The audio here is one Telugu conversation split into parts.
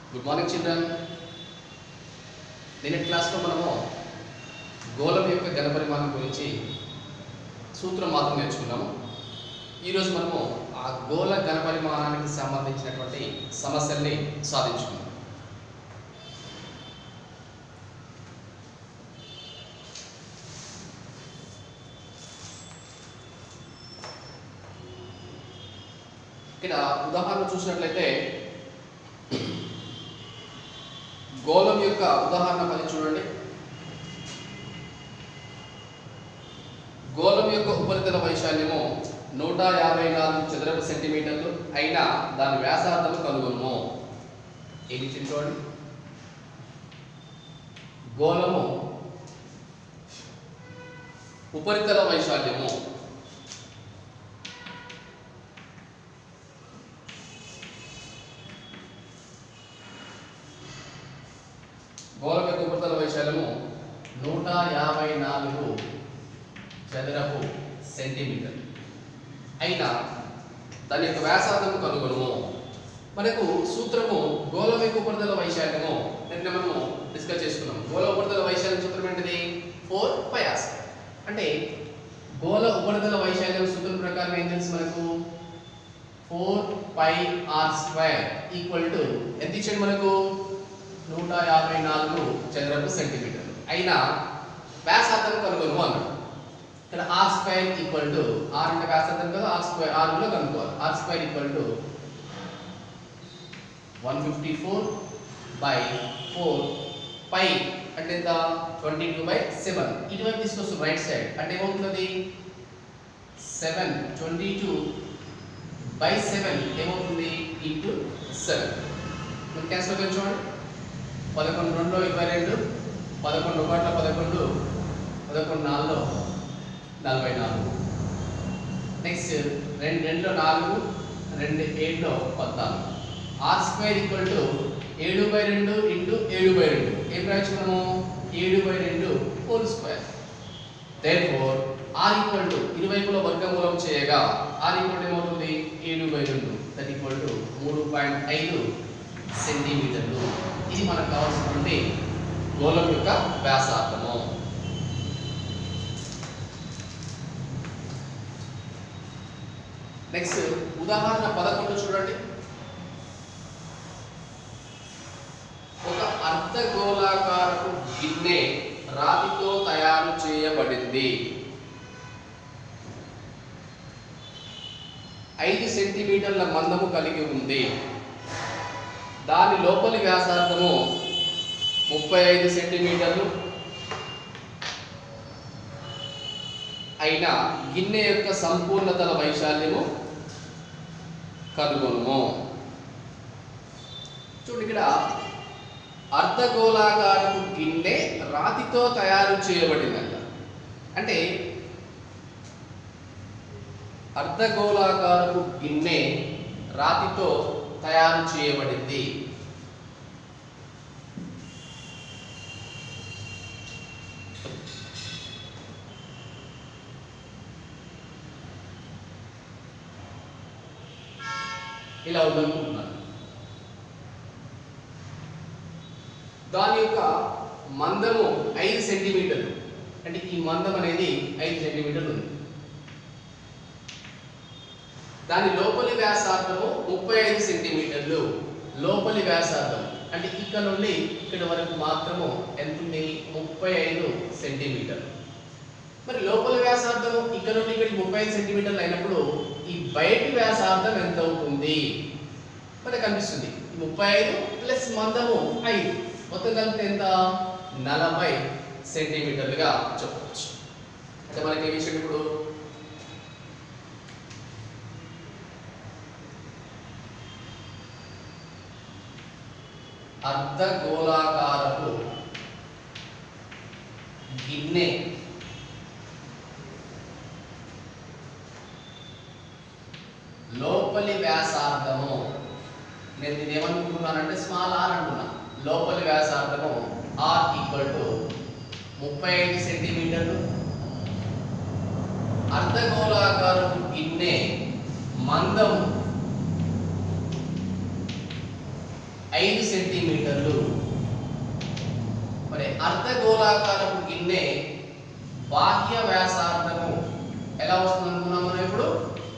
గుడ్ మార్నింగ్ చిల్డ్రన్ నిన్నటి క్లాస్లో మనము గోళం యొక్క ఘనపరిమాణం గురించి సూత్రం మాత్రం నేర్చుకున్నాము ఈరోజు మనము ఆ గోళ ఘనపరిమాణానికి సంబంధించినటువంటి సమస్యల్ని సాధించుకున్నాం ఇక్కడ ఉదాహరణ చూసినట్లయితే గోళం యొక్క ఉదాహరణ పది చూడండి గోళం యొక్క ఉపరితల వైశాల్యము నూట యాభై నాలుగు చదరపు సెంటీమీటర్లు అయినా దాని వ్యాసార్థము కనుగొను ఏమి చూడండి గోళము ఉపరితల వైశాల్యము గోళం యొక్క ఉపరితల వైశాల్యము నూట యాభై నాలుగు చదరపు సెంటీమీటర్ అయినా దాని యొక్క వ్యాసార్థము కనుగొను మనకు సూత్రము గోళం యొక్క ఉపరితల వైశాల్యము నిన్న మనము డిస్కస్ చేసుకున్నాం గోళ ఉపరితల వైశాల్యం సూత్రం ఏంటిది ఫోర్ పయాస్ అంటే గోళ ఉపరితల వైశాల్యం సూత్రం ప్రకారం ఏం తెలుసు మనకు four pi are square equal to ఎంత ఇచ్చాడు మనకు నూట యాభై నాలుగు చదరపు సెంటీమీటర్లు అయినా వ్యాసార్థం కనుగొను అన్నాడు ఇక్కడ R square equal to R అంటే వ్యాసార్థం కదా ఆర్ స్క్వేర్ ఆర్ లో కనుక్కోవాలి R square equal to one fifty four by four pi అంటే ఎంత ట్వంటీ టూ బై సెవెన్ ఇటువైపు తీసుకొస్తాం రైట్ సైడ్ అంటే ఏమవుతుంది seven twenty two by seven ఏమవుతుంది ఇంటూ సెవెన్ మీరు క్యాన్సిల్ చూడండి పదకొండు రెండు ఇరవై రెండు పదకొండు ఒకట్ల పదకొండు పదకొండు నాలుగులో నలభై నాలుగు నెక్స్ట్ రెండు రెండులో నాలుగు రెండు ఏడులో పద్నాలుగు ఆర్ స్క్వేర్ ఈక్వల్ టు ఏడు బై రెండు ఇంటూ ఏడు బై రెండు ఏం రాయించుకున్నాము ఏడు బై రెండు whole square therefore R equal to ఇరువైపుల వర్గమూలం చేయగా ఆర్ ఈక్వల్ టు ఏమవుతుంది ఏడు బై రెండు దట్ ఈక్వల్ టు మూడు పాయింట్ ఐదు సెంటీమీటర్లు ఇది మనకు కావాల్సినటువంటి గోళం యొక్క వ్యాసార్థము నెక్స్ట్ ఉదాహరణ పదకొండు చూడండి ఒక అర్ధగోళాకారపు గిన్నె రాతితో తయారు చేయబడింది ఐదు సెంటీమీటర్ల మందము కలిగి ఉంది దాని లోపలి వ్యాసార్థము ముప్పై ఐదు సెంటీమీటర్లు అయిన గిన్నె యొక్క సంపూర్ణతల వైశాల్యము కనుగొనుము చూడండి ఇక్కడ అర్ధగోళాకారపు గిన్నె రాతితో తయారు చేయబడిందంట అంటే అర్ధగోళాకారపు గిన్నె రాతితో తయారు చేయబడింది ఇలా ఉందనుకుంటున్నాను దాని యొక్క మందము ఐదు సెంటీమీటర్లు అంటే ఈ మందం అనేది ఐదు సెంటీమీటర్లు ఉంది దాని లోపలి వ్యాసార్థము ముప్పై ఐదు సెంటీమీటర్లు లోపలి వ్యాసార్థం అంటే ఇక్కడ నుండి ఇక్కడ వరకు మాత్రము ఎంత ఉంది ముప్పై ఐదు సెంటీమీటర్లు మరి లోపల వ్యాసార్థము ఇక్కడ నుండి ఇక్కడికి ముప్పై ఐదు సెంటీమీటర్లు అయినప్పుడు ఈ బయటి వ్యాసార్థం ఎంత అవుతుంది మనకు కనిపిస్తుంది ఈ ముప్పై ఐదు ప్లస్ మందము ఐదు మొత్తం కలిపితే ఎంత నలభై సెంటీమీటర్లుగా చెప్పవచ్చు అంటే మనకి ఏ విషయం ఇప్పుడు అర్ధగోళాకారపు గిన్నె లోపలి వ్యాసార్థము నేను దీన్ని ఏమనుకుంటున్నానంటే స్మాల్ ఆర్ అంటున్నా లోపలి వ్యాసార్థము ఆర్ ఈక్వల్ టు ముప్పై ఐదు సెంటీమీటర్లు అర్ధగోళాకారపు గిన్నె మందం ఐదు సెంటీమీటర్లు మరి అర్ధగోళాకారపు గిన్నె బాహ్య వ్యాసార్థము ఎలా వస్తుంది అనుకున్నాం మనం ఇప్పుడు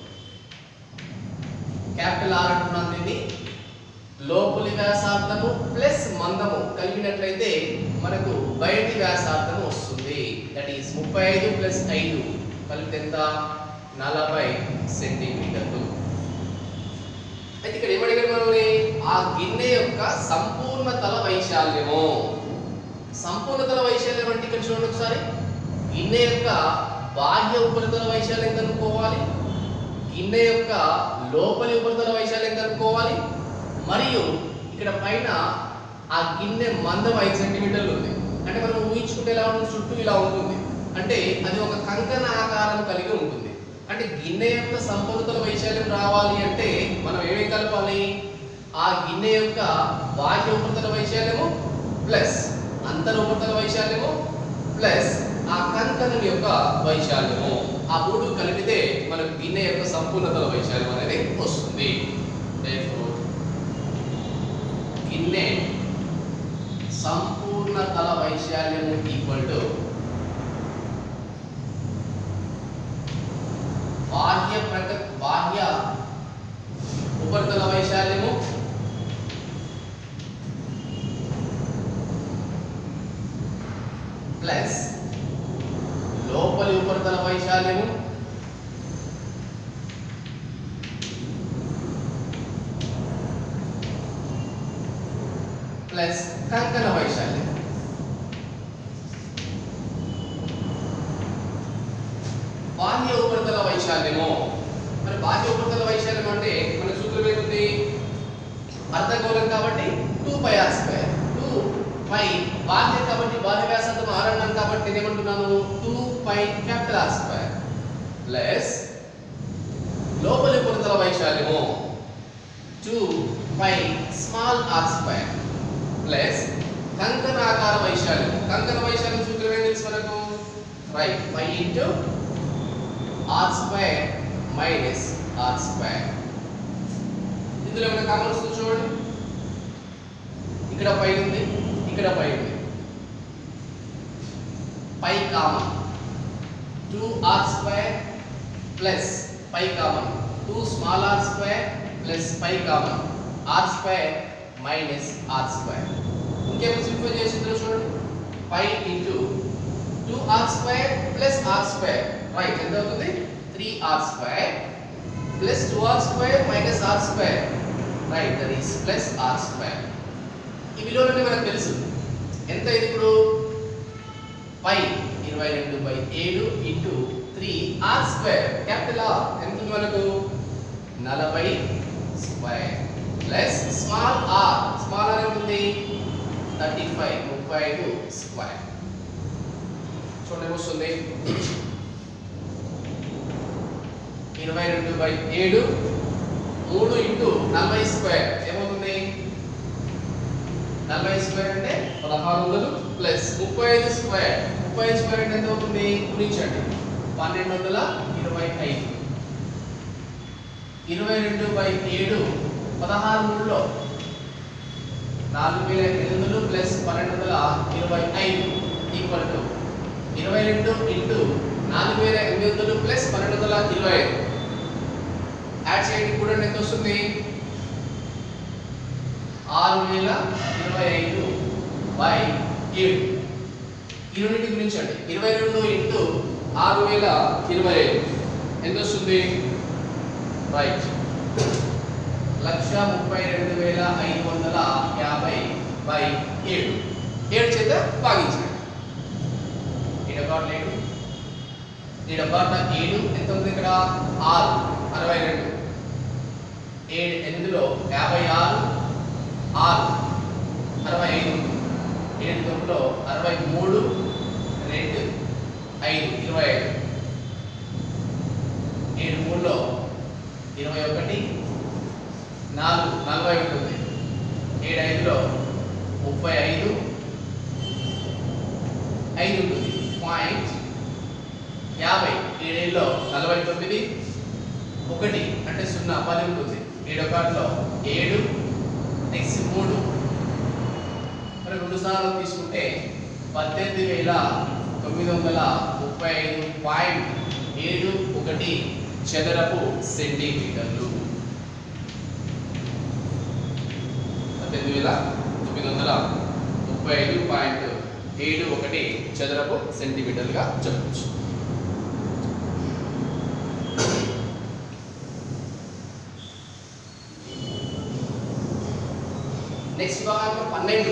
క్యాపిటల్ ఆర్ అంటున్నాం దీన్ని లోపలి వ్యాసార్థము ప్లస్ మందము కలిగినట్లయితే మనకు బయటి వ్యాసార్థము వస్తుంది దట్ ఈస్ ముప్పై ఐదు ప్లస్ ఐదు కలిపితే ఎంత నలభై సెంటీమీటర్లు అయితే ఇక్కడ ఏమడిగారు మనల్ని ఆ గిన్నె యొక్క సంపూర్ణ తల వైశాల్యము సంపూర్ణ తల వైశాల్యం అంటే ఇక్కడ చూడండి ఒకసారి గిన్నె యొక్క బాహ్య ఉపరితల వైశాల్యం కనుక్కోవాలి గిన్నె యొక్క లోపలి ఉపరితల వైశాల్యం కనుక్కోవాలి మరియు ఇక్కడ పైన ఆ గిన్నె మందం ఐదు సెంటీమీటర్లు ఉంది అంటే మనం ఊహించుకుంటే ఎలా ఉంటుంది చుట్టూ ఇలా ఉంటుంది అంటే అది ఒక కంకణ ఆకారం కలిగి ఉంటుంది అంటే గిన్నె యొక్క సంపూర్ణతల వైశాల్యం రావాలి అంటే మనం ఏమేం కలపాలి ఆ గిన్నె యొక్క బాహ్య ఉపరితల వైశాల్యము ప్లస్ అంతర ఉపరితల వైశాల్యము ప్లస్ ఆ కంకణం యొక్క వైశాల్యము ఆ మూడు కలిపితే మనకు గిన్నె యొక్క సంపూర్ణతల వైశాల్యం అనేది వస్తుంది Therefore, గిన్నె సంపూర్ణ తల వైశాల్యము ఈక్వల్ టు బాహ్య ప్రక బాహ్య ఉపరితల వైశాల్యము ప్లస్ లోపలి ఉపరితల వైశాల్యము ప్లస్ కంకణ వైశాల్యం బాహ్య ఉపరితల వైశాల్యము మరి బాహ్య ఉపరితల వైశాల్యం అంటే మన సూత్రం ఏముంది అర్ధగోళం కాబట్టి two pi are square two pi బాహ్య కాబట్టి బాహ్య వ్యాసార్థం ఆర్ అన్నాను కాబట్టి నేను ఏమంటున్నాను two pi capital R square plus లోపలి ఉపరితల వైశాల్యము two pi small are square plus కంకణాకార వైశాల్యం కంకణ వైశాల్యం సూత్రం ఏం తెలుసు మనకు right pi into are square minus are square ఇందులో ఏమైనా కామన్ వస్తుంది చూడండి ఇక్కడ పై ఉంది ఇక్కడ పై ఉంది pi common two r square plus pi common two small are square plus pi common r square minus are square ఇంకేమో సింప్లిఫై చేసి ఇందులో చూడండి pi into two r square plus r square right ఎంత అవుతుంది three r square plus two r square minus are square right that is plus r square ఈ విలువలన్నీ మనకు తెలుసు ఎంత ఇది ఇప్పుడు పై ఇరవై రెండు బై ఏడు into three r square capital R ఎంత ఉంది మనకు నలభై square plus small r small r ఎంత ఉంది థర్టీ ఫైవ్ ముప్పై ఐదు స్క్వేర్ చూడండి ఏమొస్తుంది ఇరవై రెండు బై ఏడు మూడు ఇంటూ నలభై స్క్వేర్ ఏమవుతుంది నలభై స్క్వేర్ అంటే పదహారు వందలు ప్లస్ ముప్పై ఐదు స్క్వేర్ ముప్పై ఐదు స్క్వేర్ అంటే ఎంత అవుతుంది గుణించండి పన్నెండు వందల ఇరవై ఐదు ఇరవై రెండు బై ఏడు పదహారు మూడులో నాలుగు వేల ఎనిమిది వందలు ప్లస్ పన్నెండు వందల ఇరవై ఐదు ఈక్వల్ టు ఇరవై రెండు ఇంటూ నాలుగు వేల ఎనిమిది వందలు ప్లస్ పన్నెండు వందల ఇరవై ఐదు యాడ్ చేయండి కూడా ఎంత వస్తుంది ఆరు వేల ఇరవై ఐదు బై ఏడు ఈ రెండింటి గురించండి ఇరవై రెండు ఇంటూ ఆరు వేల ఇరవై ఐదు ఎంత వస్తుంది రైట్ లక్ష ముప్పై రెండు వేల ఐదు వందల యాభై బై ఏడు ఏడు చేత భాగించండి ఈడబాట్ ఏడు ఈడబాట ఏడు ఎంత ఉంది ఇక్కడ ఆరు అరవై రెండు ఏడు ఎనిమిదిలో యాభై ఆరు ఆరు అరవై ఐదు ఏడు తొమ్మిదిలో అరవై మూడు రెండు ఐదు ఇరవై ఐదు ఏడు మూడులో ఇరవై ఒకటి నాలుగు నలభై ఉంటుంది ఏడు ఐదులో ముప్పై ఐదు ఐదు ఉంటుంది పాయింట్ యాభై ఏడేళ్ళలో నలభై తొమ్మిది ఒకటి అంటే సున్నా పది ఉంటుంది ఏడు ఒకటిలో ఏడు నెక్స్ట్ మూడు మరి రెండు స్థానాలు తీసుకుంటే పద్దెనిమిది వేల తొమ్మిది వందల ముప్పై ఐదు పాయింట్ ఏడు ఒకటి చదరపు సెంటీమీటర్లు పద్దెనిమిది వేల తొమ్మిది వందల ముప్పై ఐదు పాయింట్ ఏడు ఒకటి చదరపు సెంటీమీటర్లుగా చెప్పవచ్చు నెక్స్ట్ భాగంలో పన్నెండు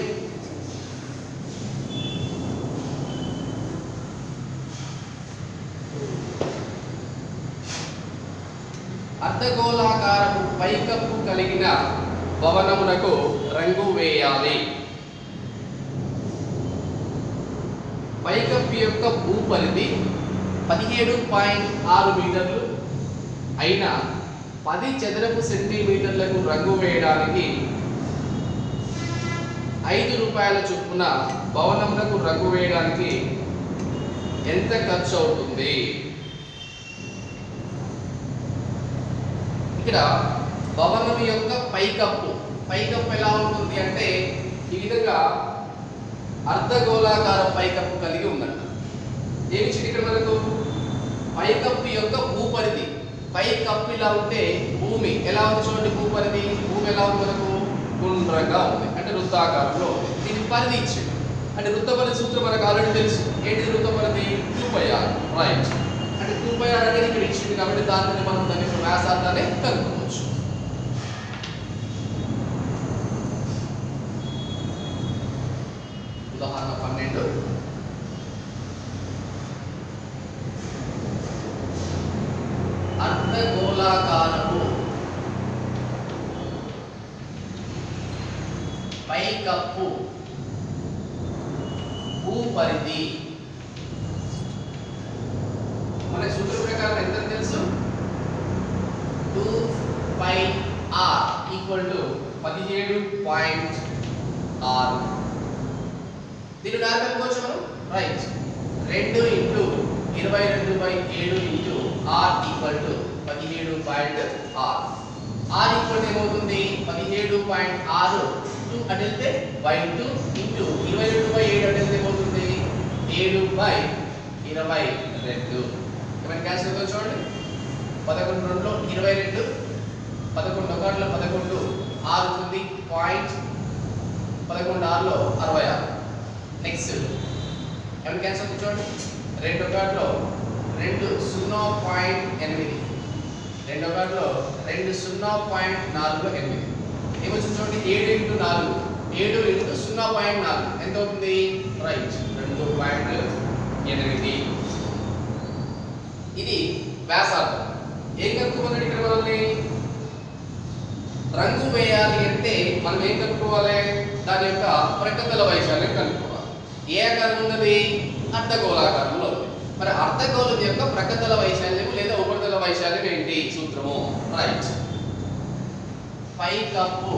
అర్ధగోళాకారపు పైకప్పు కలిగిన భవనమునకు రంగు వేయాలి పైకప్పు యొక్క భూపరిధి పదిహేడు పాయింట్ ఆరు మీటర్లు అయిన పది చదరపు సెంటీమీటర్లకు రంగు వేయడానికి ఐదు రూపాయల చొప్పున భవనమునకు రంగు వేయడానికి ఎంత ఖర్చు అవుతుంది ఇక్కడ భవనం యొక్క పైకప్పు పైకప్పు ఎలా ఉంటుంది అంటే ఈ విధంగా అర్ధగోళాకార పైకప్పు కలిగి ఉందంట ఏమి ఇచ్చింది ఇక్కడ మనకు పైకప్పు యొక్క భూపరిధి పైకప్పు ఇలా ఉంటే భూమి ఎలా ఉంది చూడండి భూపరిధి భూమి ఎలా ఉంది మనకు గుండ్రంగా ఉంది అంటే వృత్తాకారంలో ఉంది దీని పరిధి ఇచ్చింది అంటే వృత్తపరిధి సూత్రం మనకు ఆల్రెడీ తెలుసు ఏంటి వృత్తపరిధి టూ పై ఆర్ రైట్ అంటే టూ పై ఆర్ అనేది ఇక్కడ ఇచ్చింది కాబట్టి దాని నుండి మనం దాని యొక్క వ్యాసార్థాన్ని కనుక్కోవచ్చు ఉదాహరణ పన్నెండు అర్ధగోళాకారపు పైకప్పు భూపరిధి మన సూత్రం ప్రకారం ఎంత తెలుసు two pi r equal to పదిహేడు పాయింట్ ఆరు దీన్ని ఎలా కనుక్కోవచ్చు మనం రైట్ రెండు ఇంటూ ఇరవై రెండు బై ఏడు ఇంటూ ఆర్ ఈక్వల్ టు పదిహేడు పాయింట్ ఆరు ఆర్ ఈక్వల్ ఏమవుతుంది పదిహేడు పాయింట్ ఆరు టూ అంటే వెళ్తే బై టూ ఇంటూ ఇరవై రెండు బై ఏడు అంటే వెళ్తే ఏమవుతుంది ఏడు బై ఇరవై రెండు ఏమైనా క్యాన్సిల్ అవుతుంది చూడండి పదకొండు రెండులో ఇరవై రెండు పదకొండు ఒకటిలో పదకొండు ఆరు ఉంది పాయింట్ పదకొండు ఆరులో అరవై ఆరు నెక్స్ట్ ఏమైనా క్యాన్సిల్ అవుతుంది చూడండి రెండు ఒకటిలో రెండు సున్నా పాయింట్ ఎనిమిది రెండు ఒకటిలో రెండు సున్నా పాయింట్ నాలుగు ఎనిమిది ఏమొచ్చింది చూడండి ఏడు ఇంటూ నాలుగు ఏడు ఇంటూ సున్నా పాయింట్ నాలుగు ఎంత అవుతుంది రైట్ రెండు పాయింట్ ఎనిమిది ఇది వ్యాసార్థం ఏం కనుక్కోమన్నాడు ఇక్కడ మనల్ని రంగు వేయాలి అంటే మనం ఏం కనుక్కోవాలి దాని యొక్క ప్రకృతల వైశాల్యం కనుక్కోవాలి ఏ ఆకారం ఉన్నది అర్ధగోళాకారంలో ఉంది మరి అర్ధగోళం యొక్క ప్రకృతల వైశాల్యం లేదా ఉపరితల వైశాల్యం ఏంటి సూత్రము రైట్ పై కప్పు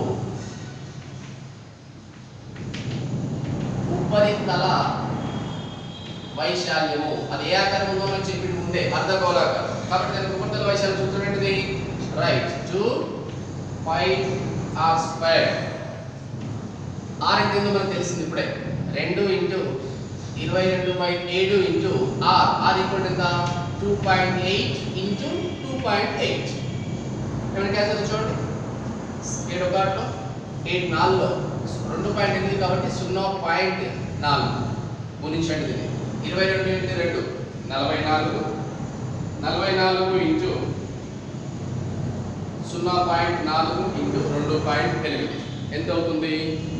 ఉపరితల వైశాల్యము అది ఏ ఆకారం ఉందో అని చెప్పి ముందే అర్ధగోళాకారం కాబట్టి దానికి ఉపరితల వైశాల్యం సూత్రం ఏంటిది right two pi are square r అంటే ఏందో మనకు తెలిసింది ఇప్పుడే రెండు ఇంటూ ఇరవై రెండు బై ఏడు ఇంటూ ఆర్ ఆర్ ఈక్వల్ ఎంత two point eight into two point eight ఏమైనా క్యాన్సర్ చూడండి ఏడు ఒకటిలో ఎయిట్ నాలుగులో రెండు పాయింట్ ఎనిమిది కాబట్టి సున్నా పాయింట్ నాలుగు గుణించండి దీన్ని ఇరవై రెండు ఇంటూ రెండు నలభై నాలుగు నలభై నాలుగు ఇంటూ సున్నా పాయింట్ నాలుగు ఇంటూ రెండు పాయింట్ ఎనిమిది ఎంత అవుతుంది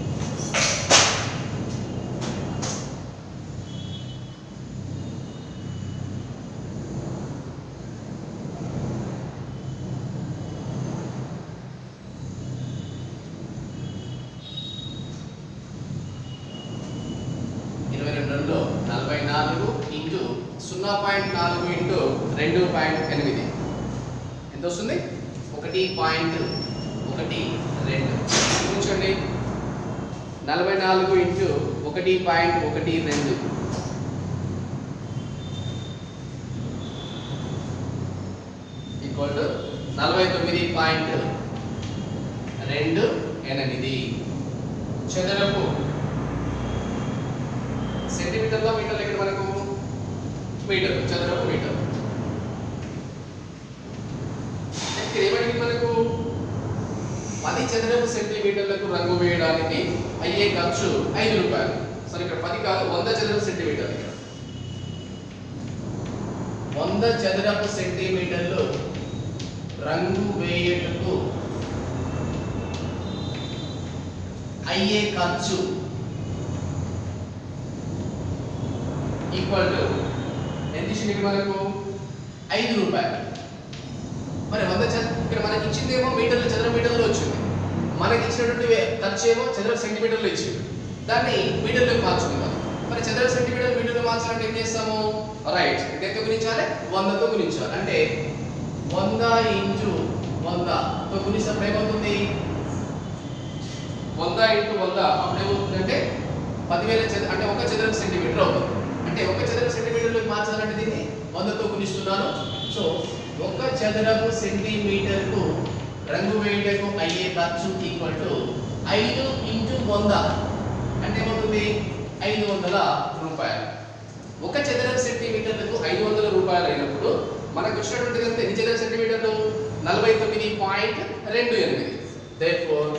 ఇరవై రెండు రెండు నలభై నాలుగు ఇంటూ సున్నా పాయింట్ నాలుగు ఇంటూ రెండు పాయింట్ ఎనిమిది ఎంత వస్తుంది ఒకటి పాయింట్ ఒకటి రెండు చూడండి నలభై నాలుగు ఇంటూ ఒకటి పాయింట్ ఒకటి రెండు ఈక్వల్ టు నలభై తొమ్మిది పాయింట్ రెండు ఎనిమిది చదరపు సెంటీమీటర్లో మీటర్లు ఇక్కడ మనకు మీటర్ చదరపు మీటర్ ఇక్కడ ఏమడిగింది మనకు పది చదరపు సెంటీమీటర్లకు రంగు వేయడానికి అయ్యే ఖర్చు ఐదు రూపాయలు సరే ఇక్కడ పది కాదు వంద చదరపు సెంటీమీటర్లు ఇక్కడ వంద చదరపు సెంటీమీటర్లు రంగు వేయటకు అయ్యే ఖర్చు ఈక్వల్ టు ఎంత ఇచ్చింది ఇక్కడ మనకు ఐదు రూపాయలు మరి వంద చదర ఇక్కడ మనకి ఇచ్చిందేమో మీటర్లు చదరపు మీటర్లు వచ్చింది మనకి ఇచ్చినటువంటి వే- ఖర్చు ఏమో చదరపు సెంటీమీటర్లు ఇచ్చింది దాన్ని మీటర్లోకి మార్చుకుందాం మరి చదరపు సెంటీమీటర్ మీటర్లు మార్చాలంటే ఏం చేస్తాము రైట్ ఎంతో గుణించాలి వందతో గుణించాలి అంటే వంద ఇంటూ వందతో గుణిస్తే ఏమవుతుంది వంద ఇంటూ వంద అప్పుడు ఏమవుతుందంటే పదివేల చదర అంటే ఒక చదరపు సెంటీమీటర్ అవుతుంది అంటే ఒక చదరపు సెంటీమీటర్లోకి మార్చాలంటే దీన్ని వందతో గుణిస్తున్నాను సో ఒక చదరపు సెంటీమీటర్కు రంగు వేయటకు అయ్యే ఖర్చు ఈక్వల్ టు ఐదు ఇంటూ వంద అంటే ఏమవుతుంది ఐదు వందల రూపాయలు ఒక చదరపు సెంటీమీటర్లకు ఐదు వందల రూపాయలు అయినప్పుడు మనకు వచ్చినటువంటిది అంతే ఎన్ని చదరపు సెంటీమీటర్లు నలభై తొమ్మిది పాయింట్ రెండు ఎనిమిది therefore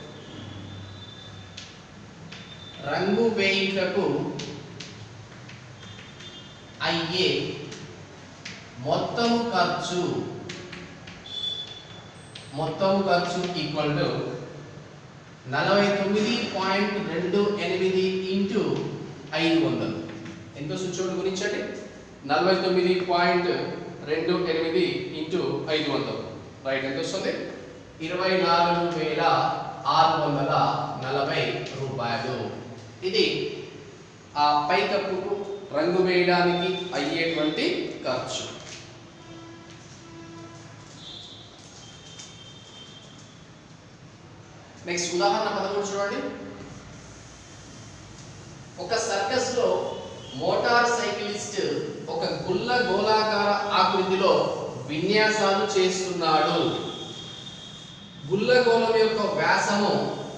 రంగు వేయుటకు అయ్యే మొత్తము ఖర్చు మొత్తము ఖర్చు ఈక్వల్ టు నలభై తొమ్మిది పాయింట్ రెండు ఎనిమిది ఇంటూ ఐదు వందలు ఎంత వస్తుంది చూడండి గురించండి నలభై తొమ్మిది పాయింట్ రెండు ఎనిమిది ఇంటూ ఐదు వందలు రైట్ ఎంత వస్తుంది ఇరవై నాలుగు వేల ఆరు వందల నలభై రూపాయలు ఇది ఆ పైకప్పుకు రంగు వేయడానికి అయ్యేటువంటి ఖర్చు నెక్స్ట్ ఉదాహరణ పదమూడు చూడండి ఒక సర్కస్ లో మోటార్ సైకిలిస్ట్ ఒక గుల్ల గోళాకార ఆకృతిలో విన్యాసాలు చేస్తున్నాడు గుల్ల గోళం యొక్క వ్యాసము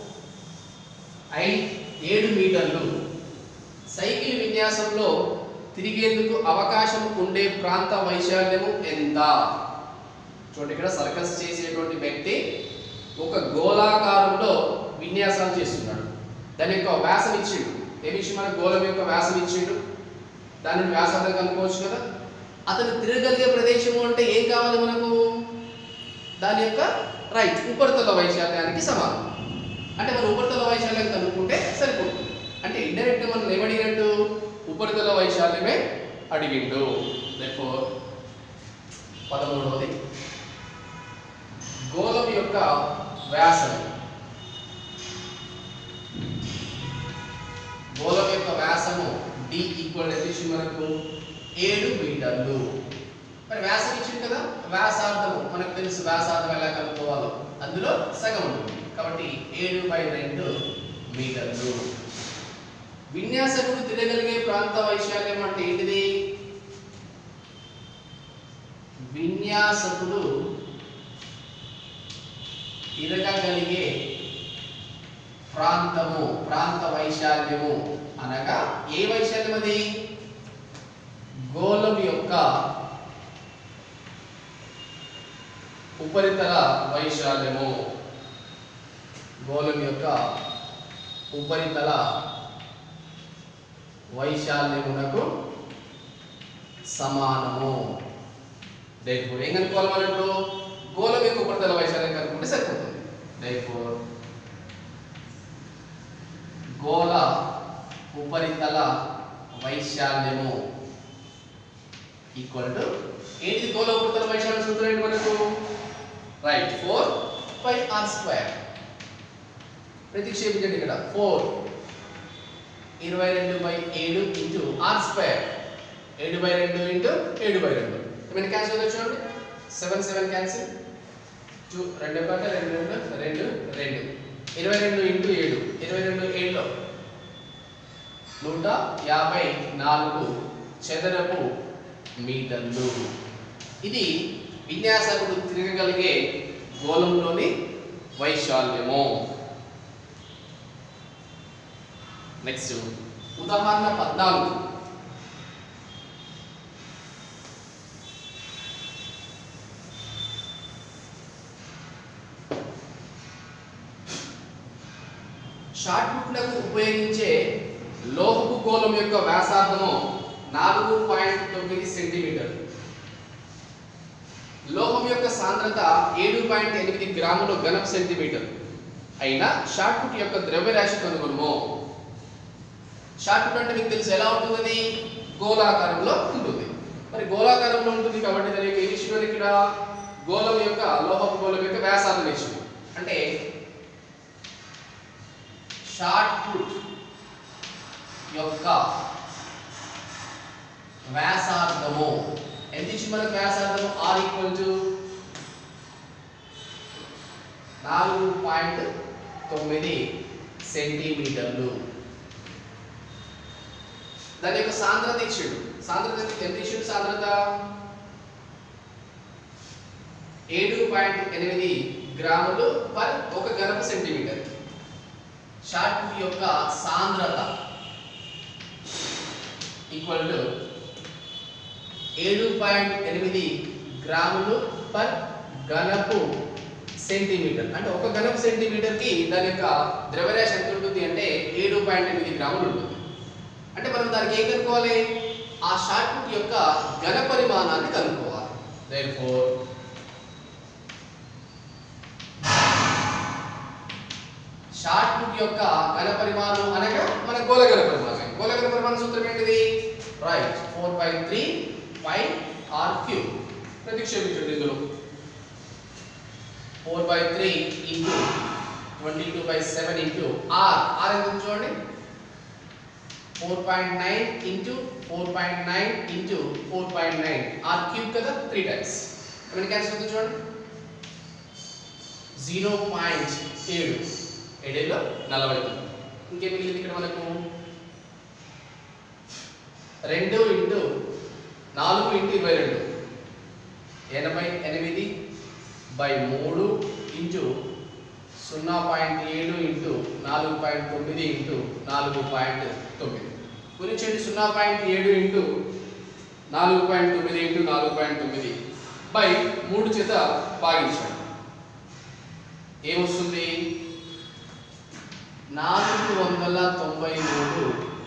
ఐ ఏడు మీటర్లు సైకిల్ విన్యాసంలో తిరిగేందుకు అవకాశం ఉండే ప్రాంత వైశాల్యము ఎంత చూడండి ఇక్కడ సర్కస్ చేసేటువంటి వ్యక్తి ఒక గోళాకారంలో విన్యాసాలు చేస్తున్నాడు దాని యొక్క వ్యాసం ఇచ్చిండు ఏమి ఇచ్చి మన గోళం యొక్క వ్యాసం ఇచ్చిండు దానిని వ్యాసార్థం కనుక్కోవచ్చు కదా అతను తిరగలిగే ప్రదేశము అంటే ఏం కావాలి మనకు దాని యొక్క రైట్ ఉపరితల వైశాల్యానికి సమానం అంటే మన ఉపరితల వైశాల్యం కనుక్కుంటే సరిపోతుంది అంటే ఇండైరెక్ట్ మనం ఏమడిగినట్టు ఉపరితల వైశాల్యమే అడిగిండు therefore పదమూడవది గోళం యొక్క వ్యాసం గోళం యొక్క వ్యాసము d ఈక్వల్ ఎంత మనకు ఏడు మీటర్లు మరి వ్యాసం ఇచ్చింది కదా వ్యాసార్థము మనకు తెలుసు వ్యాసార్థం ఎలా కనుక్కోవాలో అందులో సగం ఉంటుంది కాబట్టి ఏడు బై రెండు మీటర్లు విన్యాసకుడు తిరగలిగే ప్రాంత వైశాల్యం అంటే ఏంటిది విన్యాసకుడు తిరగగలిగే ప్రాంతము ప్రాంత వైశాల్యము అనగా ఏ వైశాల్యం అది గోళం యొక్క ఉపరితల వైశాల్యము గోళం యొక్క ఉపరితల వైశాల్యమునకు సమానము దైఫోర్ ఏం కనుక్కోవాలి మనం ఇప్పుడు గోళం యొక్క ఉపరితల వైశాల్యం కనుక్కుంటే సరిపోతుంది దైఫోర్ గోళ ఉపరితల వైశాల్యము ఈక్వల్ టు ఏంటి గోళ ఉపరితల వైశాల్యం సూత్రం ఏంటి మనకు right four pi are square ప్రతిక్షేపించండి ఇక్కడ ఫోర్ ఇరవై రెండు బై ఏడు ఇంటూ ఆర్ స్క్వేర్ ఏడు బై రెండు ఇంటూ ఏడు బై రెండు ఏమైనా క్యాన్సిల్ అవుతుంది చూడండి సెవెన్ సెవెన్ క్యాన్సిల్ టూ రెండు ఒకటి రెండు రెండు రెండు రెండు ఇరవై రెండు ఇంటూ ఏడు ఇరవై రెండు ఏడులో నూట యాభై నాలుగు చదరపు మీటర్లు ఇది విన్యాసకుడు తిరగగలిగే గోళంలోని వైశాల్యము నెక్స్ట్ ఉదాహరణ పద్నాలుగు షార్ట్ పుట్లకు ఉపయోగించే లోహపు గోళం యొక్క వ్యాసార్థము నాలుగు పాయింట్ తొమ్మిది సెంటీమీటర్లు లోహం యొక్క సాంద్రత ఏడు పాయింట్ ఎనిమిది గ్రాములు ఘనపు సెంటీమీటర్ అయినా షార్ట్ పుట్ యొక్క ద్రవ్యరాశి కనుగొనము షార్ట్ పుట్ అంటే మీకు తెలుసు ఎలా ఉంటుంది అది గోళాకారంలో ఉంటుంది మరి గోళాకారంలో ఉంటుంది కాబట్టి దాని యొక్క ఇనిషియల్ ఇక్కడ గోళం యొక్క లోహపు గోళం యొక్క వ్యాసార్థం ఇచ్చింది అంటే షార్ట్ పుట్ యొక్క వ్యాసార్థము ఎంత ఇచ్చి మనకు వ్యాసార్థము ఆర్ ఈక్వల్ టు నాలుగు పాయింట్ తొమ్మిది సెంటీమీటర్లు దాని యొక్క సాంద్రత ఇచ్చాడు సాంద్రత ఎంత ఇచ్చాడు సాంద్రత ఏడు పాయింట్ ఎనిమిది గ్రాములు పర్ ఒక ఘనపు సెంటీమీటర్ షార్ట్ పుట్ యొక్క సాంద్రత ఈక్వల్ టు ఏడు పాయింట్ ఎనిమిది గ్రాములు పర్ ఘనపు సెంటీమీటర్ అంటే ఒక ఘనపు సెంటీమీటర్కి దాని యొక్క ద్రవ్యరాశి ఎంత ఉంటుంది అంటే ఏడు పాయింట్ ఎనిమిది గ్రాములు ఉంటుంది అంటే మనం దానికి ఏం కనుక్కోవాలి ఆ షార్ట్ పుట్ యొక్క ఘన పరిమాణాన్ని కనుక్కోవాలి therefore షార్ట్ పుట్ యొక్క ఘన పరిమాణం అనగా మన గోళ ఘన పరిమాణం గోళ ఘన పరిమాణ సూత్రం ఏంటిది right four by three pi r cube ప్రతిక్షేపించండి ఇందులో four by three into twenty two by seven into r r ఎంత ఉంది చూడండి four point nine into four point nine into four point nine r cube కదా త్రీ టైమ్స్ ఎన్ని క్యాన్సిల్ అవుతుంది చూడండి జీరో పాయింట్ ఏడు ఏడేలో నలభై తొమ్మిది ఇంకేం మిగిలింది ఇక్కడ మనకు రెండు ఇంటూ నాలుగు ఇంటూ ఇరవై రెండు ఎనభై ఎనిమిది బై మూడు ఇంటూ సున్నా పాయింట్ ఏడు ఇంటూ నాలుగు పాయింట్ తొమ్మిది ఇంటూ నాలుగు పాయింట్ తొమ్మిది గురించండి సున్నా పాయింట్ ఏడు ఇంటూ నాలుగు పాయింట్ తొమ్మిది ఇంటూ నాలుగు పాయింట్ తొమ్మిది బై మూడు చేత భాగించండి ఏమొస్తుంది నాలుగు వందల తొంభై మూడు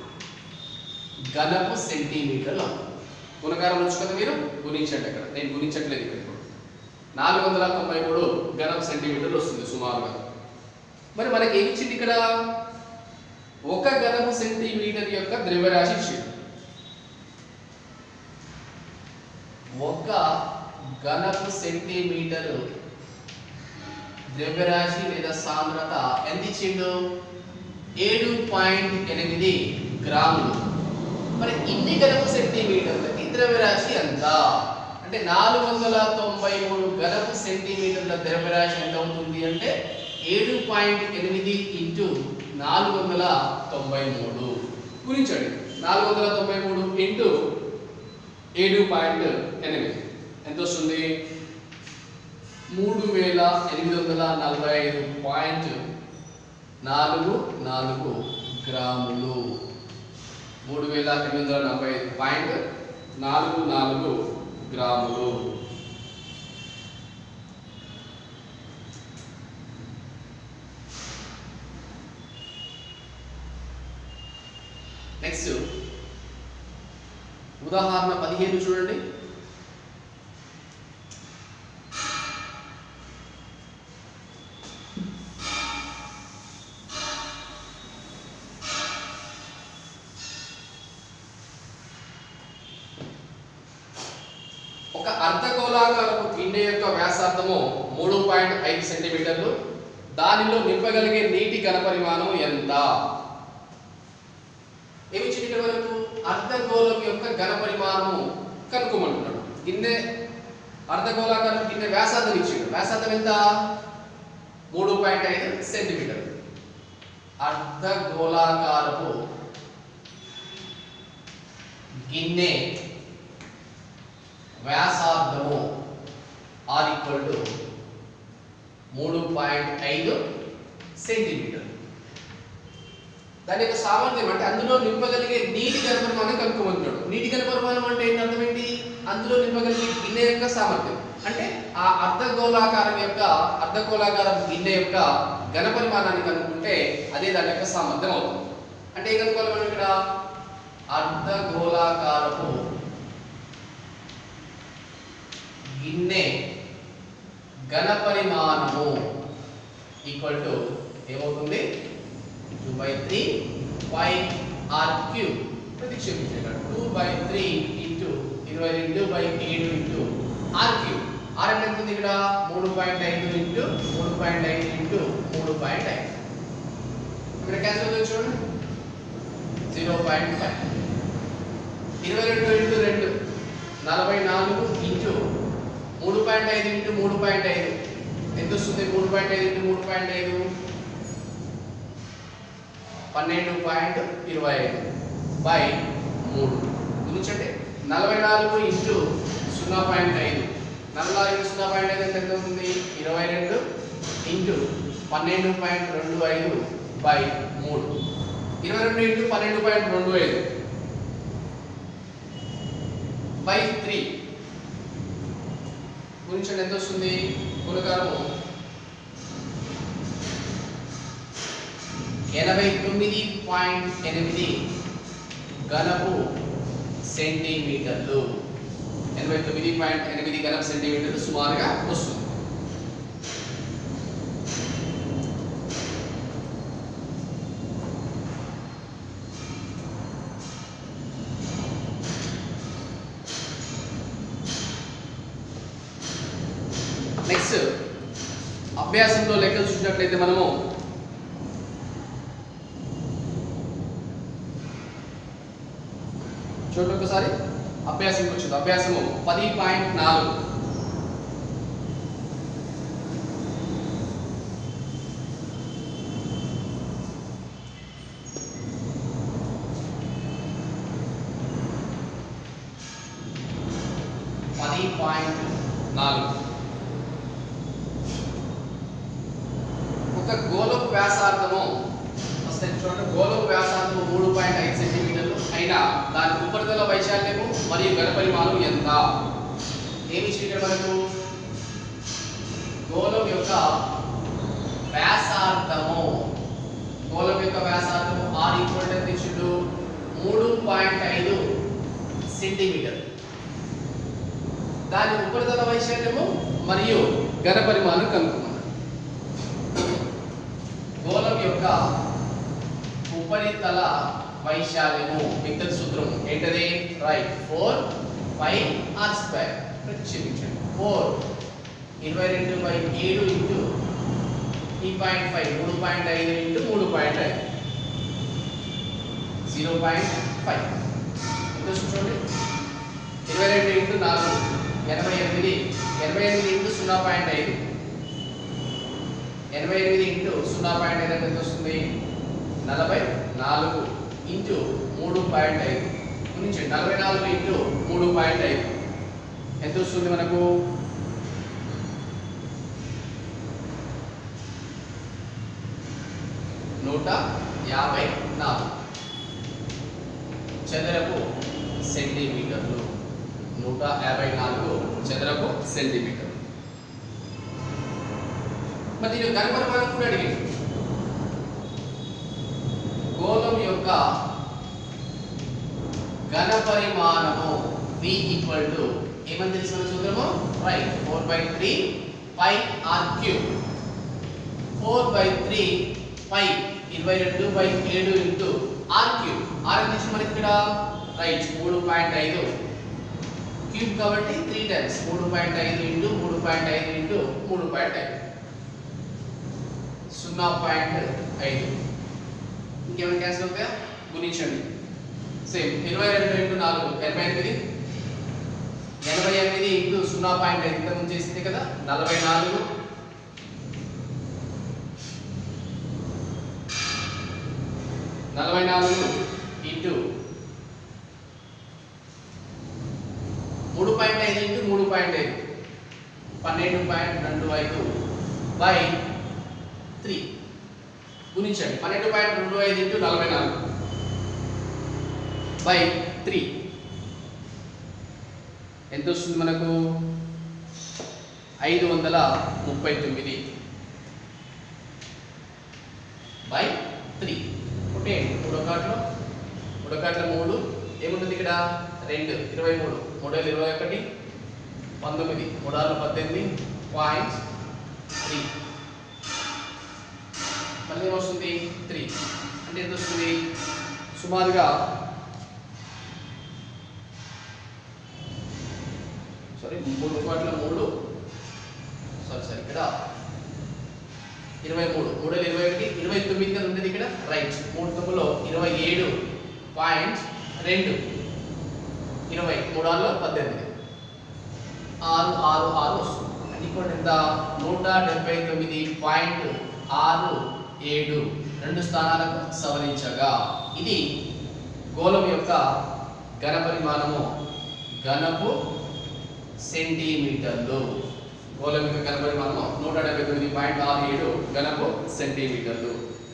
ఘనపు సెంటీమీటర్లు గుణకారం వచ్చు కదా మీరు గుణించండి అక్కడ నేను గుణించట్లేదు ఇక్కడ ఇప్పుడు నాలుగు వందల తొంభై మూడు ఘనపు సెంటీమీటర్లు వస్తుంది సుమారుగా మరి మనకి ఏమి ఇచ్చింది ఇక్కడ ఒక ఘనపు సెంటీమీటర్ యొక్క ద్రవ్యరాశి ఇచ్చింది ఒక ఘనపు సెంటీమీటర్ ద్రవ్యరాశి లేదా సాంద్రత ఎంత ఇచ్చిండు ఏడు పాయింట్ ఎనిమిది గ్రాములు మరి ఇన్ని ఘనపు సెంటీమీటర్లకి ద్రవ్యరాశి ఎంత అంటే నాలుగు వందల తొంభై మూడు ఘనపు సెంటీమీటర్ల ద్రవ్యరాశి ఎంత అవుతుంది అంటే ఏడు పాయింట్ ఎనిమిది ఇంటూ నాలుగు వందల తొంభై మూడు గురించండి నాలుగు వందల తొంభై మూడు ఇంటూ ఏడు పాయింట్ ఎనిమిది ఎంత వస్తుంది మూడు వేల ఎనిమిది వందల నలభై ఐదు పాయింట్ నాలుగు నాలుగు గ్రాములు మూడు వేల ఎనిమిది వందల నలభై ఐదు పాయింట్ నాలుగు నాలుగు గ్రాములు నెక్స్ట్ ఉదాహరణ పదిహేను చూడండి ఒక అర్ధగోళాకారపు గిన్నె యొక్క వ్యాసార్థము మూడు పాయింట్ ఐదు సెంటీమీటర్లు దానిలో నింపగలిగే నీటి ఘనపరిమాణం ఎంత ఏమి ఇచ్చింది ఇక్కడ వరకు అర్ధగోళం యొక్క ఘనపరిమాణము కనుక్కోమంటున్నాడు గిన్నె అర్ధగోళాకారం గిన్నె వ్యాసార్థం ఇచ్చిండు వ్యాసార్థం ఎంత మూడు పాయింట్ ఐదు సెంటీమీటర్ అర్ధగోళాకారపు గిన్నె వ్యాసార్థము ఆర్ ఈక్వల్ టు మూడు పాయింట్ ఐదు సెంటీమీటర్ దాని యొక్క సామర్థ్యం అంటే అందులో నింపగలిగే నీటి ఘనపరిమాణం కనుక్కోమంటాడు నీటి ఘనపరిమాణం అంటే ఏంటి అర్థం ఏంటి అందులో నింపగలిగే గిన్నె యొక్క సామర్థ్యం అంటే ఆ అర్ధగోళాకారం యొక్క అర్ధగోళాకారం గిన్నె యొక్క ఘనపరిమాణాన్ని కనుక్కుంటే అదే దాని యొక్క సామర్థ్యం అవుతుంది అంటే ఏం కనుక్కోవాలి మనం ఇక్కడ అర్ధగోళాకారపు గిన్నె ఘనపరిమాణము ఈక్వల్ టు ఏమవుతుంది two by three pi r cube ప్రతిక్షేపించాడు టూ బై త్రీ ఇంటూ ఇరవై రెండు బై ఏడు ఇంటూ ఆర్ క్యూబ్ ఆర్ అంటే ఎంత ఉంది ఇక్కడ మూడు పాయింట్ ఐదు ఇంటూ మూడు పాయింట్ ఐదు ఇంటూ మూడు పాయింట్ ఐదు ఇక్కడ క్యాన్సిల్ అవుతుంది చూడండి జీరో పాయింట్ ఫైవ్ ఇరవై రెండు ఇంటూ రెండు నలభై నాలుగు ఇంటూ మూడు పాయింట్ ఐదు ఇంటూ మూడు పాయింట్ ఐదు ఎంత వస్తుంది మూడు పాయింట్ ఐదు ఇంటూ మూడు పాయింట్ ఐదు పన్నెండు పాయింట్ ఇరవై ఐదు బై మూడు గురించండి నలభై నాలుగు ఇంటూ సున్నా పాయింట్ ఐదు నలభై నాలుగు సున్నా పాయింట్ ఐదు అంటే ఎంత అవుతుంది ఇరవై రెండు ఇంటూ పన్నెండు పాయింట్ రెండు ఐదు బై మూడు ఇరవై రెండు ఇంటూ పన్నెండు పాయింట్ రెండు ఐదు బై త్రీ గురించండి ఎంత వస్తుంది గుణకారము ఎనభై తొమ్మిది పాయింట్ ఎనిమిది గణపు సెంటీమీటర్లు ఎనభై తొమ్మిది పాయింట్ ఎనిమిది గణపు సెంటీమీటర్లు సుమారుగా వస్తుంది నెక్స్ట్ అభ్యాసంలో లెక్కలు చూసినట్లయితే మనము చూడండి ఒకసారి అభ్యాసం వచ్చింది అభ్యాసము పది పాయింట్ నాలుగు పది పాయింట్ నాలుగు ఒక గోళపు వ్యాసార్థము ఫస్ట్ అయితే చూడండి గోళపు వ్యాసార్థము మూడు పాయింట్ ఐదు సెంటీమీటర్లు అయినా దాని ఉపరితల వైశాల్యము మరియు గణపరిమాణం ఎంత ఏమి ఇచ్చింది ఇక్కడ మనకు గోళం యొక్క వ్యాసార్థము గోళం యొక్క వ్యాసార్థము ఆర్ ఈక్వల్ ఎంత ఇచ్చిండు మూడు పాయింట్ ఐదు సెంటీమీటర్ దాని ఉపరితల వైశాల్యము మరియు ఘనపరిమాణం కనుక్కున్నాం గోళం యొక్క ఉపరితల వైశాల్యము మిగతా సూత్రం ఏంటది right four pi are square ప్రతిక్షేపించండి ఫోర్ ఇరవై రెండు బై ఏడు ఇంటూ ఈ పాయింట్ ఫైవ్ మూడు పాయింట్ ఐదు ఇంటూ మూడు పాయింట్ ఐదు జీరో పాయింట్ ఫైవ్ ఎంత చూడండి ఇరవై రెండు ఇంటూ నాలుగు ఎనభై ఎనిమిది ఎనభై ఎనిమిది ఇంటూ సున్నా పాయింట్ ఐదు ఎనభై ఎనిమిది ఇంటూ సున్నా పాయింట్ ఐదు అంటే ఎంత వస్తుంది నలభై నాలుగు ఇంటూ మూడు పాయింట్ ఐదు గురించి నలభై నాలుగు ఇంటూ మూడు పాయింట్ ఐదు ఎంత వస్తుంది మనకు నూట యాభై నాలుగు చదరపు సెంటీమీటర్లు నూట యాభై నాలుగు చదరపు సెంటీమీటర్లు మరి దీని గణపరిమాణం కూడా అడిగింది గోళం యొక్క ఘనపరిమాణము v ఈక్వల్ టు ఏమని తెలుసు మన సూత్రము right four by three pi r cube four by three pi ఇరవై రెండు బై ఏడు ఇంటూ ఆర్ క్యూబ్ ఆర్ ఎంత ఇచ్చింది మనకి ఇక్కడ రైట్ మూడు పాయింట్ ఐదు క్యూబ్ కాబట్టి త్రీ టైమ్స్ మూడు పాయింట్ ఐదు ఇంటూ మూడు పాయింట్ ఐదు ఇంటూ మూడు పాయింట్ ఐదు సున్నా పాయింట్ ఐదు ఇంకేమైనా క్యాన్సిల్ అవుతాయా గుణించండి సేమ్ ఇరవై రెండు ఇంటూ నాలుగు ఎనభై ఎనిమిది ఎనభై ఎనిమిది ఇంటూ సున్నా పాయింట్ ఐదు ఇంత ముందు చేసింది కదా నలభై నాలుగు నలభై నాలుగు ఇంటూ మూడు పాయింట్ ఐదు ఇంటూ మూడు పాయింట్ ఐదు పన్నెండు పాయింట్ రెండు ఐదు బై త్రీ గుణించండి పన్నెండు పాయింట్ రెండు ఐదు ఇంటూ నలభై నాలుగు బై త్రీ ఎంత వస్తుంది మనకు ఐదు వందల ముప్పై తొమ్మిది బై త్రీ ఓకే మూడో కాట్లో మూడో కాట్లో మూడు ఏముంటుంది ఇక్కడ రెండు ఇరవై మూడు మూడు వేల ఇరవై ఒకటి పంతొమ్మిది మూడు ఆరు పద్దెనిమిది పాయింట్ త్రీ మళ్ళీ ఏమొస్తుంది త్రీ అంటే ఎంత వస్తుంది సుమారుగా సారీ మూడు కోట్ల మూడు సారీ సారీ ఇక్కడ ఇరవై మూడు మూడు వేల ఇరవై ఒకటి ఇరవై తొమ్మిది కదా ఉండేది ఇక్కడ రైట్ మూడు తొమ్మిదిలో ఇరవై ఏడు పాయింట్ రెండు ఇరవై మూడు ఆరులో పద్దెనిమిది ఆరు ఆరు ఆరు వస్తుంది అంటే ఇక్కడ ఎంత నూట డెబ్బై తొమ్మిది పాయింట్ ఆరు ఏడు రెండు స్థానాలకు సవరించగా ఇది గోళం యొక్క ఘన పరిమాణము ఘనపు సెంటీమీటర్లు గోళం యొక్క ఘన పరిమాణము నూట డెబ్బై తొమ్మిది పాయింట్ ఆరు ఏడు ఘనపు సెంటీమీటర్లు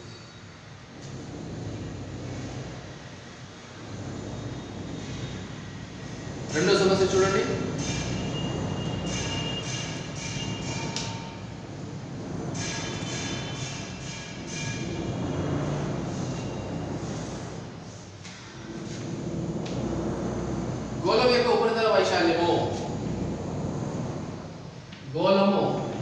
రెండో సమస్య చూడండి గోళం యొక్క ఉపరితల వైశాల్యము గోళము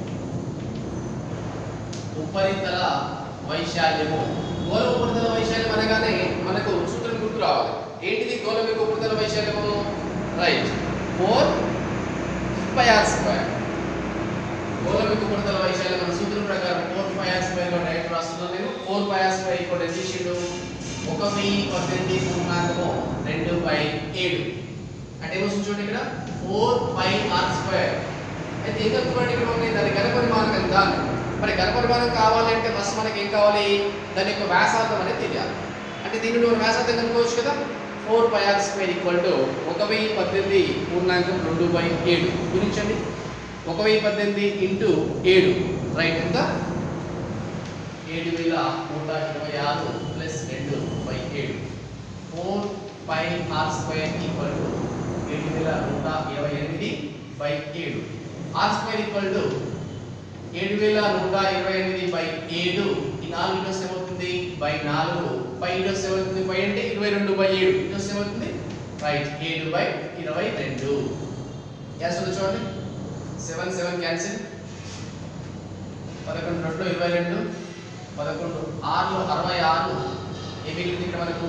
ఉపరితల వైశాల్యము గోళ ఉపరితల వైశాల్యం అనగానే మనకు సూత్రం గుర్తు రావాలి ఏంటిది గోళం యొక్క ఉపరితల వైశాల్యము right four pi are square గోళం యొక్క ఉపరితల వైశాల్యం మన సూత్రం ప్రకారం ఫోర్ పై ఆర్ స్క్వేర్ లో డైరెక్ట్ రాస్తున్నాను నేను ఫోర్ పై ఆర్ స్క్వేర్ ఇక్కడ ఎంత చేసిండు ఒక వెయ్యి పద్దెనిమిది పూర్ణాంకము రెండు బై ఏడు అంటే ఏమొస్తుంది చూడండి ఇక్కడ ఫోర్ పై ఆర్ స్క్వేర్ అయితే ఏం చెప్తున్నాడు ఇక్కడ ఉంది దాని ఘన పరిమాణం ఎంత అని. మరి ఘన పరిమాణం కావాలంటే ఫస్ట్ మనకి ఏం కావాలి దాని యొక్క వ్యాసార్థం అనేది తెలియాలి అంటే దీన్ని నువ్వు వ్యాసార్థం కనుక్కోవచ్చు కదా four pi are square equal to ఒక వెయ్యి పద్దెనిమిది పూర్ణాంకం రెండు బై ఏడు గురించండి ఒక వెయ్యి పద్దెనిమిది ఇంటూ ఏడు రైట్ ఎంత ఏడు వేల నూట ఇరవై ఆరు ప్లస్ రెండు బై ఏడు four pi are square equal to ఏడు వేల నూట ఇరవై ఎనిమిది బై ఏడు ఆర్ స్క్వేర్ ఈక్వల్ టు ఏడు వేల నూట ఇరవై ఎనిమిది బై ఏడు ఈ నాలుగు ఇంటూ ఏమవుతుంది బై నాలుగు బై ఇంటూ ఏమవుతుంది బై అంటే ఇరవై రెండు బై ఏడు ఇంటూ ఏమవుతుంది రైట్ ఏడు బై ఇరవై రెండు ఎస్ ఉంది చూడండి సెవెన్ సెవెన్ క్యాన్సిల్ పదకొండు రెండు ఇరవై రెండు పదకొండు ఆరులో అరవై ఆరు ఏ మిగిలింది ఇక్కడ మనకు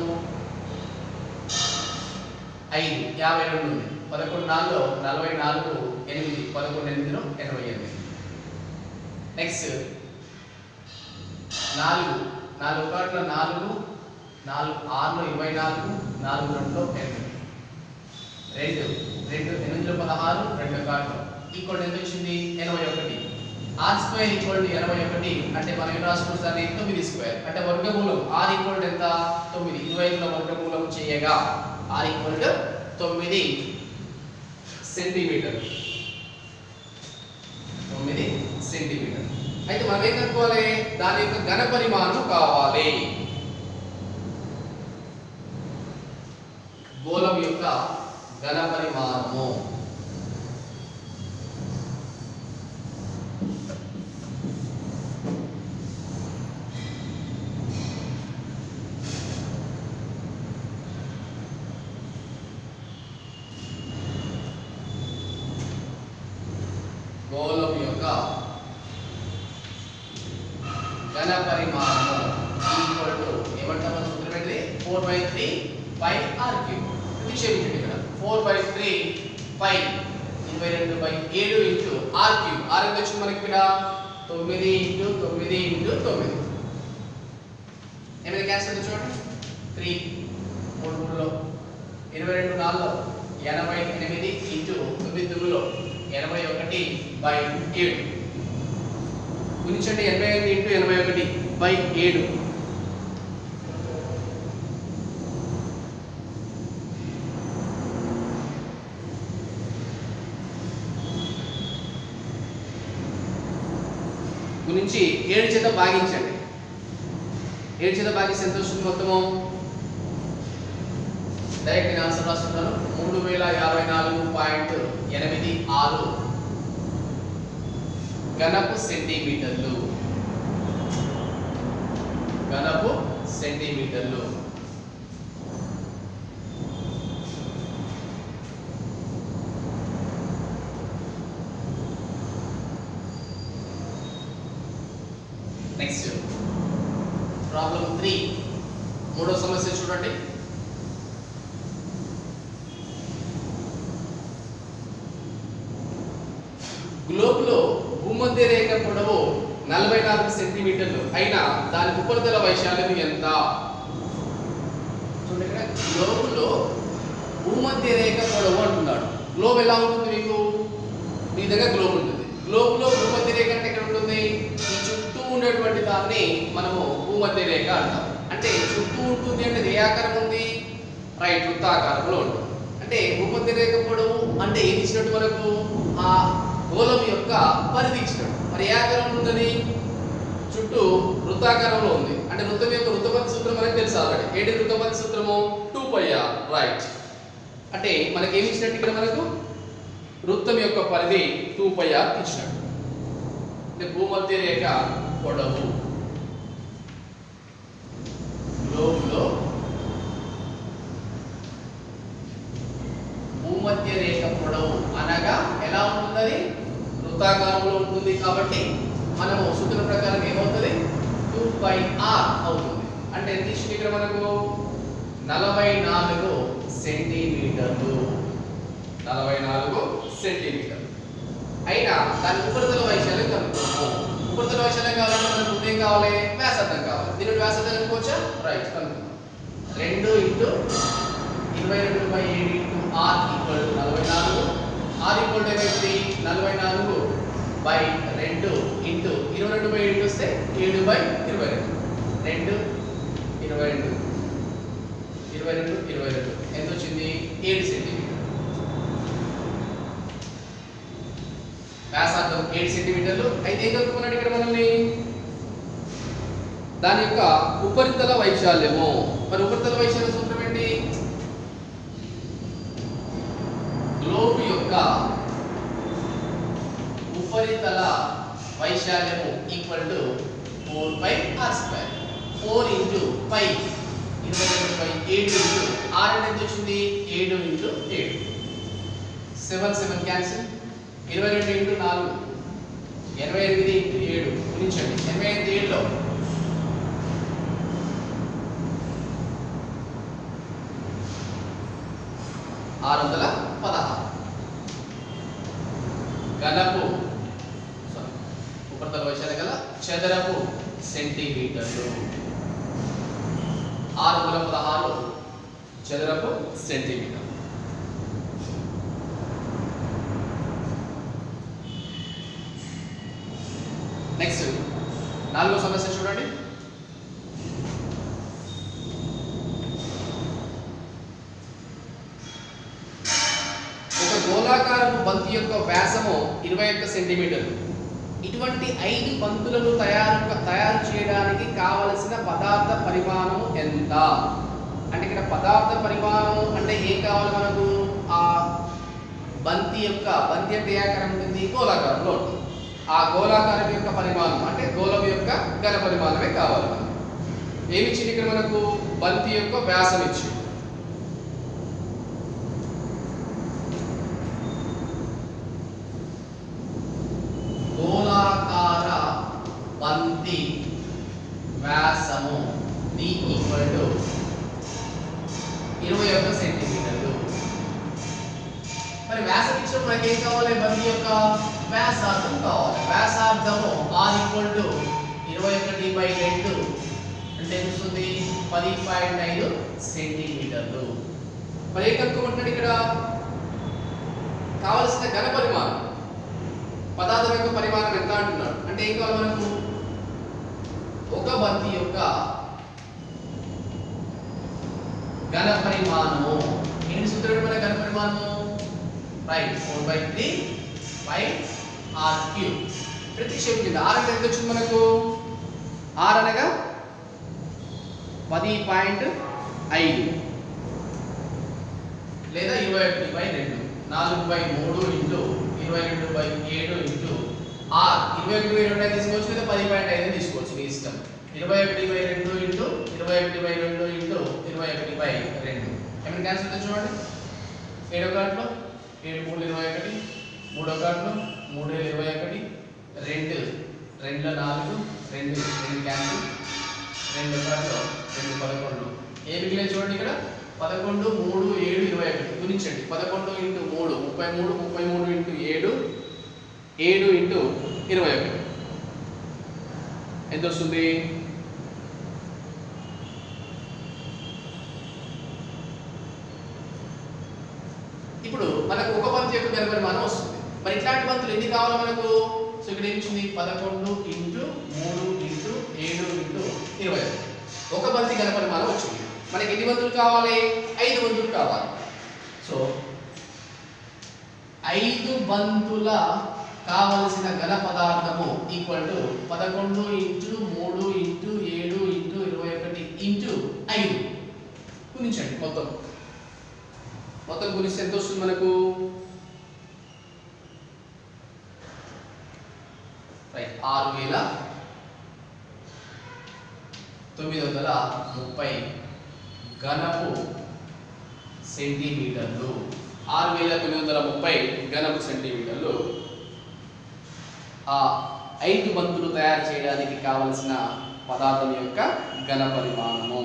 ఐదు యాభై రెండు ఉంది పదకొండు నాలుగులో నలభై నాలుగు ఎనిమిది పదకొండు ఎనిమిదిలో ఎనభై ఎనిమిది నెక్స్ట్ నాలుగు నాలుగు ఒకటిలో నాలుగు నాలుగు ఆరులో ఇరవై నాలుగు నాలుగు రెండులో ఎనిమిది రెండు రెండు ఎనిమిదిలో పదహారు రెండు కాట్లు ఈక్వల్ ఎంత వచ్చింది ఎనభై ఒకటి ఆర్ స్క్వేర్ ఈక్వల్ టు ఎనభై ఒకటి అంటే మనం ఏం రాసుకోవచ్చు దాన్ని తొమ్మిది స్క్వేర్ అంటే వర్గమూలం ఆర్ ఈక్వల్ టు ఎంత తొమ్మిది ఇరువైపుల వర్గమూలం చేయగా ఆర్ ఈక్వల్ టు తొమ్మిది సెంటీమీటర్ తొమ్మిది సెంటీమీటర్ అయితే మనం ఏం కనుక్కోవాలి దాని యొక్క ఘన పరిమాణం కావాలి గోళం యొక్క ఘన పరిమాణము గోళం యొక్క ఘన పరిమాణము ఈక్వల్ టు ఏమంటాం మన సూత్రం ఏంటి four by three pi r cube ప్రతిక్షేపించండి ఇక్కడ ఫోర్ బై త్రీ పై ఇరవై రెండు బై ఏడు ఇంటూ ఆర్ క్యూబ్ ఆర్ ఎంత వచ్చింది మనకి ఇక్కడ తొమ్మిది ఇంటూ తొమ్మిది ఇంటూ తొమ్మిది ఎనిమిది క్యాన్సిల్ చూడండి త్రీ మూడు మూడులో ఇరవై రెండు నాలుగులో ఎనభై ఎనిమిది ఇంటూ తొమ్మిది తొమ్మిదిలో ఎనభై ఒకటి బై ఏడు గుణించండి ఎనభై ఎనిమిది ఇంటూ ఎనభై ఒకటి బై ఏడు చేత భాగించండి ఏడు చేత భాగిస్తే ఎంత వస్తుంది మొత్తము డైరెక్ట్ నేను ఆన్సర్ రాస్తున్నాను మూడు వేల యాభై నాలుగు పాయింట్ ఎనిమిది ఆరు ఘనపు సెంటీమీటర్లు ఘనపు సెంటీమీటర్లు నెక్స్ట్ ప్రాబ్లం త్రీ మూడో సమస్య చూడండి గ్లోబ్లో భూమధ్య రేఖ పొడవు నలభై నాలుగు సెంటీమీటర్లు అయినా దాని ఉపరితల వైశాల్యం ఎంత చూడండి ఇక్కడ గ్లోబ్లో భూమధ్య రేఖ పొడవు అంటున్నాడు గ్లోబ్ ఎలా ఉంటుంది మీకు మీ దగ్గర గ్లోబ్ ఉంటుంది గ్లోబ్లో భూమధ్య రేఖ అంటే ఎక్కడ ఉంటుంది ఈ చుట్టూ ఉండేటువంటి దాన్ని మనము భూమధ్య రేఖ అంటాం అంటే చుట్టూ ఉంటుంది అంటే ఇది ఏ ఆకారం ఉంది రైట్ వృత్తాకారంలో ఉంటుంది అంటే భూమధ్య రేఖ పొడవు అంటే ఏది ఇచ్చినట్టు మనకు ఆ గోళం యొక్క పరిధి ఇచ్చినట్టు మరి ఏ ఆకారంలో ఉందని చుట్టూ వృత్తాకారంలో ఉంది అంటే వృత్తం యొక్క వృత్తపతి సూత్రం మనకు తెలుసు ఆల్రెడీ ఏంటి వృత్తపతి సూత్రము టూ పై ఆర్ రైట్ అంటే మనకి ఏమి ఇచ్చినట్టు ఇక్కడ మనకు వృత్తం యొక్క పరిధి టూ పై ఆర్ ఇచ్చినట్టు అంటే భూమధ్య రేఖ పొడవు గ్లోబ్లో భూమధ్య రేఖ పొడవు అనగా ఎలా ఉంటుంది వృత్తాకారంలో ఉంటుంది కాబట్టి మనము సూత్రం ప్రకారం ఏమవుతుంది టూ బై ఆర్ అవుతుంది అంటే ఎంత ఇచ్చింది ఇక్కడ మనకు నలభై నాలుగు సెంటీమీటర్లు నలభై నాలుగు సెంటీమీటర్లు అయినా దాని ఉపరితల వైశాల్యం కనుక్కోము ఉపరితల వైశాల్యం కావాలంటే మనకు ముందు ఏం కావాలి వ్యాసార్థం కావాలి దీని వ్యాసార్థం కనుక్కోవచ్చా రైట్ కనుక్కుందాం రెండు ఇంటూ ఇరవై రెండు బై ఏడు ఇంటూ ఆర్ ఈక్వల్ టు నలభై నాలుగు ఆర్ ఈక్వల్ టు ఏమైంది నలభై నాలుగు బై రెండు ఇంటూ ఇరవై రెండు బై ఏడు వస్తే ఏడు బై ఇరవై రెండు రెండు ఇరవై రెండు ఇరవై రెండు ఇరవై రెండు ఎంత వచ్చింది ఏడు సెంటీమీటర్ వ్యాసార్థం ఏడు సెంటీమీటర్లు అయితే ఏం కనుక్కున్నాడు ఇక్కడ మనల్ని దాని యొక్క ఉపరితల వైశాల్యము మరి ఉపరితల వైశాల్య సూత్రం ఏంటి గ్లోబ్ యొక్క ఉపరితల వైశాల్యము equal to four by r square four into pi ఇరవై రెండు బై ఏడు ఇంటూ ఆర్ అంటే ఎంత వచ్చింది ఏడు ఇంటూ ఏడు సెవెన్ సెవెన్ క్యాన్సిల్ ఇరవై రెండు ఇంటూ నాలుగు ఎనభై ఎనిమిది ఇంటూ ఏడు గుణించండి ఎనభై ఎనిమిది ఏడులో ఆరు వందల పదహారు ఘనపు సారీ, ఉపరితల వైశాల్యం గల చదరపు సెంటీమీటర్లు ఆరు వందల పదహారు చదరపు సెంటీమీటర్ నెక్స్ట్ నాలుగో సమస్య చూడండి ఒక గోళాకారపు బంతి యొక్క వ్యాసము ఇరవై ఒక్క సెంటీమీటర్లు ఇటువంటి ఐదు బంతులను తయారు తయారు చేయడానికి కావలసిన పదార్థ పరిమాణము ఎంత అంటే ఇక్కడ పదార్థ పరిమాణం అంటే ఏం కావాలి మనకు ఆ బంతి యొక్క బంతి అంటే ఏ ఆకారం ఉంటుంది గోళాకారంలో ఉంటుంది ఆ గోళాకారం యొక్క పరిమాణం అంటే గోళం యొక్క ఘన పరిమాణమే కావాలి మనకు ఏమి ఇచ్చింది ఇక్కడ మనకు బంతి యొక్క వ్యాసం ఇచ్చింది గోళాకార బంతి వ్యాసము డి ఈక్వల్ టు ఇరవై ఒక్క సెంటీమీటర్లు మరి వ్యాసం ఇచ్చినప్పుడు మనకి ఏం కావాలి బంతి యొక్క వ్యాసార్థం కావాలి వ్యాసార్థము ఆర్ ఈక్వల్ టు ఇరవై ఒకటి బై రెండు అంటే ఎంత వస్తుంది పది పాయింట్ ఐదు సెంటీమీటర్లు మరి ఏం కనుక్కోమంటున్నాడు ఇక్కడ కావలసిన ఘన పరిమాణం పదార్థం యొక్క పరిమాణం ఎంత అంటున్నాడు అంటే ఏం కావాలి మనకు ఒక బంతి యొక్క ఘన పరిమాణము ఏంటి సూత్రం మన ఘన పరిమాణము right four by three by r cube ప్రతిక్షేపించింది ఆర్ అంటే ఎంత వచ్చింది మనకు ఆర్ అనగా పది పాయింట్ ఐదు లేదా ఇరవై ఒకటి బై రెండు నాలుగు బై మూడు ఇంటూ ఇరవై రెండు బై ఏడు ఇంటూ ఆర్ ఇరవై ఒకటి బై రెండు అయితే తీసుకోవచ్చు లేదా పది పాయింట్ ఐదు అని తీసుకోవచ్చు మీ ఇష్టం ఇరవై ఒకటి బై రెండు ఇంటూ ఇరవై ఒకటి బై రెండు ఇంటూ ఇరవై ఒకటి బై రెండు ఏమైనా క్యాన్సిల్ అవుతుంది చూడండి ఏడో కార్డులో ఏడు మూడు ఇరవై ఒకటి మూడో కార్డులో మూడు ఇరవై ఒకటి రెండు రెండులో నాలుగు రెండు రెండు క్యాన్సిల్ రెండు కార్డులో రెండు పదకొండు ఏ మిగిలిన చూడండి ఇక్కడ పదకొండు మూడు ఏడు ఇరవై ఒకటి గుణించండి పదకొండు ఇంటూ మూడు ముప్పై మూడు ముప్పై మూడు ఇంటూ ఏడు ఏడు ఇంటూ ఇరవై ఒకటి ఎంత వస్తుంది ఇప్పుడు మనకు ఒక బంతి యొక్క గణ పరిమాణం వస్తుంది మరి ఇట్లాంటి బంతులు ఎన్ని కావాలి మనకు సో ఇక్కడ ఏమి ఇచ్చింది పదకొండు ఇంటూ మూడు ఇంటూ ఏడు ఇంటూ ఇరవై ఒకటి. ఒక బంతి గణ పరిమాణం వచ్చింది మనకి ఎన్ని బంతులు కావాలి ఐదు బంతులు కావాలి సో ఐదు బంతుల కావలసిన ఘన పదార్థము ఈక్వల్ టు పదకొండు ఇంటూ మూడు ఇంటూ ఏడు ఇంటూ ఇరవై ఒకటి ఇంటూ ఐదు గుణించండి మొత్తం మొత్తం గుణిస్తే ఎంత వస్తుంది మనకు రైట్ ఆరు వేల తొమ్మిది వందల ముప్పై ఘనపు సెంటీమీటర్లు ఆరు వేల తొమ్మిది వందల ముప్పై ఘనపు సెంటీమీటర్లు ఆ ఐదు బంతులు తయారు చేయడానికి కావలసిన పదార్థం యొక్క ఘన పరిమాణము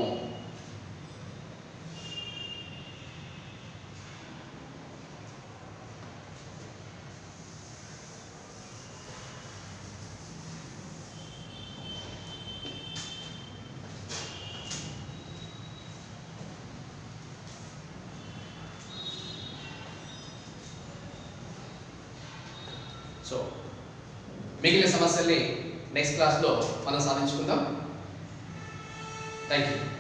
సో మిగిలిన సమస్యల్ని నెక్స్ట్ క్లాస్లో మనం సాధించుకుందాం థ్యాంక్ యూ